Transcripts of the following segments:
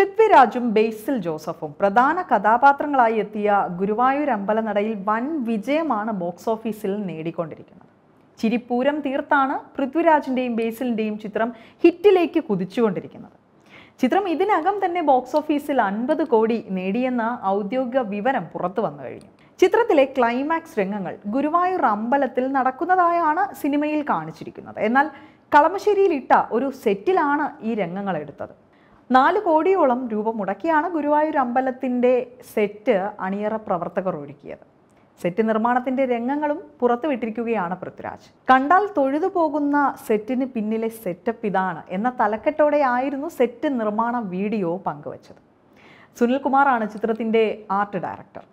പൃഥ്വിരാജും ബേസിൽ ജോസഫും പ്രധാന കഥാപാത്രങ്ങളായി എത്തിയ ഗുരുവായൂർ അമ്പലനടയിൽ വൻ വിജയമാണ് ബോക്സ് ഓഫീസിൽ നേടിക്കൊണ്ടിരിക്കുന്നത് ചിരിപ്പൂരം തീർത്താണ് പൃഥ്വിരാജിൻ്റെയും ബേസിലിൻ്റെയും ചിത്രം ഹിറ്റിലേക്ക് കുതിച്ചുകൊണ്ടിരിക്കുന്നത് ചിത്രം ഇതിനകം തന്നെ ബോക്സ് ഓഫീസിൽ അൻപത് കോടി നേടിയെന്ന ഔദ്യോഗിക വിവരം പുറത്തു വന്നു കഴിഞ്ഞു ചിത്രത്തിലെ ക്ലൈമാക്സ് രംഗങ്ങൾ ഗുരുവായൂർ അമ്പലത്തിൽ നടക്കുന്നതായാണ് സിനിമയിൽ കാണിച്ചിരിക്കുന്നത് എന്നാൽ കളമശ്ശേരിയിൽ ഇട്ട ഒരു സെറ്റിലാണ് ഈ രംഗങ്ങൾ എടുത്തത് നാല് കോടിയോളം രൂപ മുടക്കിയാണ് ഗുരുവായൂർ അമ്പലത്തിൻ്റെ സെറ്റ് അണിയറ പ്രവർത്തകർ ഒരുക്കിയത് സെറ്റ് നിർമ്മാണത്തിന്റെ രംഗങ്ങളും പുറത്തുവിട്ടിരിക്കുകയാണ് പൃഥ്വിരാജ് കണ്ടാൽ തൊഴുതു പോകുന്ന സെറ്റിന് പിന്നിലെ സെറ്റപ്പ് ഇതാണ് എന്ന തലക്കെട്ടോടെ ആയിരുന്നു സെറ്റ് നിർമ്മാണ വീഡിയോ പങ്കുവച്ചത് സുനിൽകുമാറാണ് ചിത്രത്തിന്റെ ആർട്ട് ഡയറക്ടർ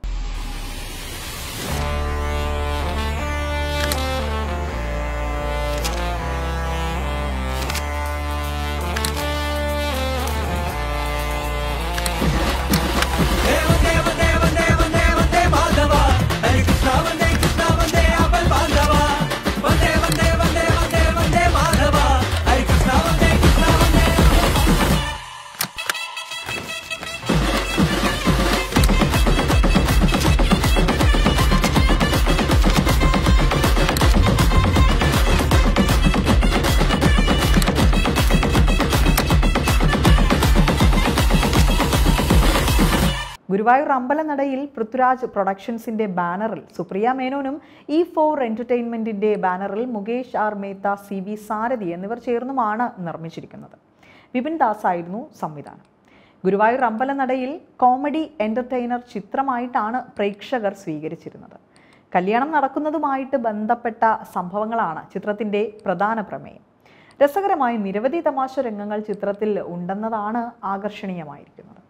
ഗുരുവായൂർ അമ്പലനടയിൽ പൃഥ്വിരാജ് പ്രൊഡക്ഷൻസിന്റെ ബാനറിൽ സുപ്രിയ മേനോനും ഇ ഫോർ എന്റർടൈൻമെന്റിന്റെ ബാനറിൽ Mukesh R Mehta C V Sarathi എന്നിവർ ചേർന്നുമാണ് നിർമ്മിച്ചിരിക്കുന്നത് വിപിൻ ദാസ് ആയിരുന്നു സംവിധാനം ഗുരുവായൂർ അമ്പലനടയിൽ കോമഡി എന്റർടൈനർ ചിത്രമായിട്ടാണ് പ്രേക്ഷകർ സ്വീകരിച്ചിരുന്നത് കല്യാണം നടക്കുന്നതുമായിട്ട് ബന്ധപ്പെട്ട സംഭവങ്ങളാണ് ചിത്രത്തിന്റെ പ്രധാന പ്രമേയം രസകരമായ നിരവധി തമാശ രംഗങ്ങൾ ചിത്രത്തിൽ ഉണ്ടെന്നതാണ് ആകർഷണീയമായിരിക്കുന്നത്